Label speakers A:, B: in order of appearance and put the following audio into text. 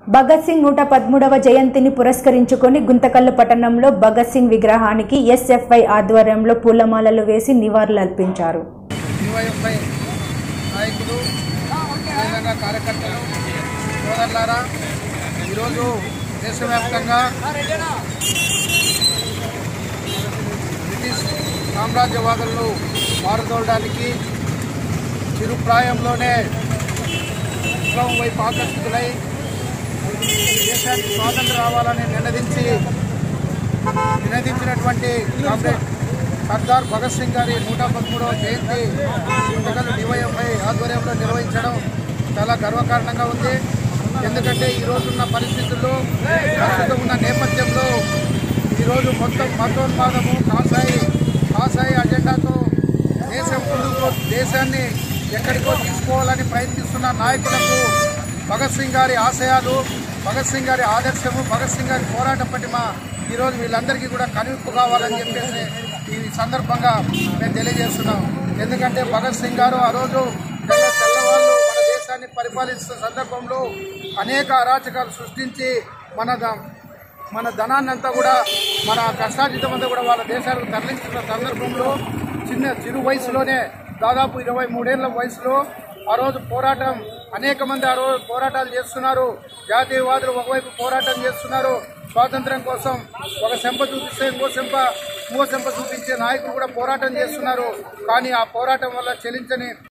A: భగత్ సింగ్ నూట పదమూడవ జయంతిని పురస్కరించుకొని గుంతకల్లు పట్టణంలో భగత్ సింగ్ విగ్రహానికి ఎస్ఎఫ్ఐ ఆధ్వర్యంలో పూలమాలలు వేసి నివాళులర్పించారు
B: డివైఎఫ్ఐ నాయకులు అదేవిధంగా కార్యకర్తలు సోదరులారా ఈరోజు దేశవ్యాప్తంగా బ్రిటిష్ సామ్రాజ్యవాదులను పారదోలడానికి చిరుప్రాయంలోనే విప్లవం వైపు ఆకర్షితులై ఈ దేశానికి స్వాతంత్రం రావాలని నినదించి నినదించినటువంటి కామ్రేడ్ సర్దార్ భగత్ సింగ్ గారి నూట పదమూడవ జయంతి గుంతకల్ డివైఎఫ్ఐ ఆధ్వర్యంలో నిర్వహించడం చాలా గర్వకారణంగా ఉంది ఎందుకంటే ఈ రోజున్న పరిస్థితుల్లో ప్రస్తుతం ఉన్న నేపథ్యంలో ఈరోజు మొత్తం మతోన్మాదము కాసాయి కాసాయి అజెండాతో దేశం ముందుకు దేశాన్ని ఎక్కడికో తీసుకోవాలని ప్రయత్నిస్తున్న నాయకులకు భగత్ సింగ్ గారి ఆశయాలు భగత్ సింగ్ గారి ఆదర్శము భగత్ సింగ్ గారి పోరాట పటిమ ఈరోజు వీళ్ళందరికీ కూడా కనువిప్పు కావాలని చెప్పేసి ఈ సందర్భంగా మేము తెలియజేస్తున్నాం ఎందుకంటే భగత్ సింగ్ గారు ఆ రోజు తెల్ల తెల్లవాళ్ళు మన దేశాన్ని పరిపాలిస్తున్న సందర్భంలో అనేక అరాచకాలు సృష్టించి మన ద- మన ధనాన్ని అంతా కూడా మన కష్టార్జితం అంతా కూడా వాళ్ళ దేశాలకు తరలించిన సందర్భంలో చిన్న చిరు వయసులోనే దాదాపు ఇరవై మూడేళ్ల వయసులో ఆ రోజు పోరాటం అనేక మంది ఆ రోజు పోరాటాలు చేస్తున్నారు జాతీయవాదులు ఒకవైపు పోరాటం చేస్తున్నారు స్వాతంత్రం కోసం ఒక చెంప చూపిస్తే ఇంకో చెంప ఇంకో చెంప చూపించే నాయకులు కూడా పోరాటం చేస్తున్నారు కానీ ఆ పోరాటం వల్ల చెలించని